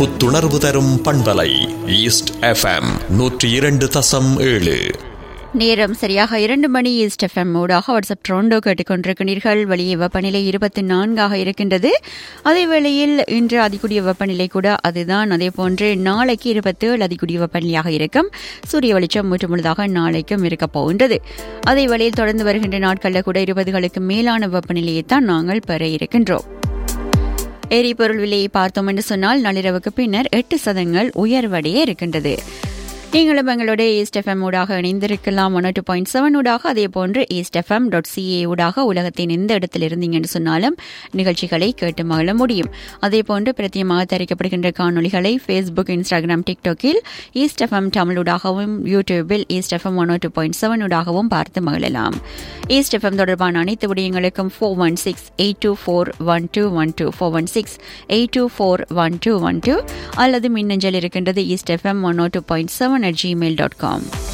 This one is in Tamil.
புத்துணர்வு தரும் பண்பலை ஈஸ்ட் எஃப்எம் நூற்றி இரண்டு தசம் ஏழு நேரம் சரியாக இரண்டு மணி ஈஸ்ட் எஃப்எம் ஊடாக வாட்ஸ்அப் ட்ரோண்டோ கேட்டுக்கொண்டிருக்கிறீர்கள் வெளியே வெப்பநிலை இருபத்தி நான்காக இருக்கின்றது அதே வேளையில் இன்று அதிகூடிய வெப்பநிலை கூட அதுதான் அதே போன்று நாளைக்கு இருபத்தேழு அதிகூடிய வெப்பநிலையாக இருக்கும் சூரிய வெளிச்சம் முற்று முழுதாக நாளைக்கும் இருக்கப் போகின்றது அதே வேளையில் தொடர்ந்து வருகின்ற நாட்களில் கூட இருபதுகளுக்கு மேலான வெப்பநிலையை தான் நாங்கள் பெற இருக்கின்றோம் எரிபொருள் விலையை பார்த்தோம் என்று சொன்னால் நள்ளிரவுக்கு பின்னர் எட்டு சதங்கள் உயர்வடைய இருக்கின்றது நீங்களும் எங்களுடைய ஈஸ்ட் எஃப்எம் ஊடாக இணைந்திருக்கலாம் ஒன் டூ பாயிண்ட் செவன் ஊடாக அதே போன்று ஈஸ்ட் எஃப்எம் டாட் சிஏ ஊடாக உலகத்தின் எந்த இடத்தில் இருந்தீங்கன்னு சொன்னாலும் நிகழ்ச்சிகளை கேட்டு மகிழ முடியும் அதே போன்று பிரத்தியமாக தயாரிக்கப்படுகின்ற காணொலிகளை ஃபேஸ்புக் இன்ஸ்டாகிராம் டிக்டாக்கில் ஈஸ்ட் எஃப்எம் தமிழூடாகவும் யூடியூபில் east FM one two point seven ஊடாகவும் பார்த்து மகிழலாம் ஈஸ்ட் எஃப்எம் தொடர்பான அனைத்து விடயங்களுக்கும் four one six eight two four one two one two four one six eight two four one two one two அல்லது மின்னஞ்சல் இருக்கின்றது east FM one two point seven at Gmail dot com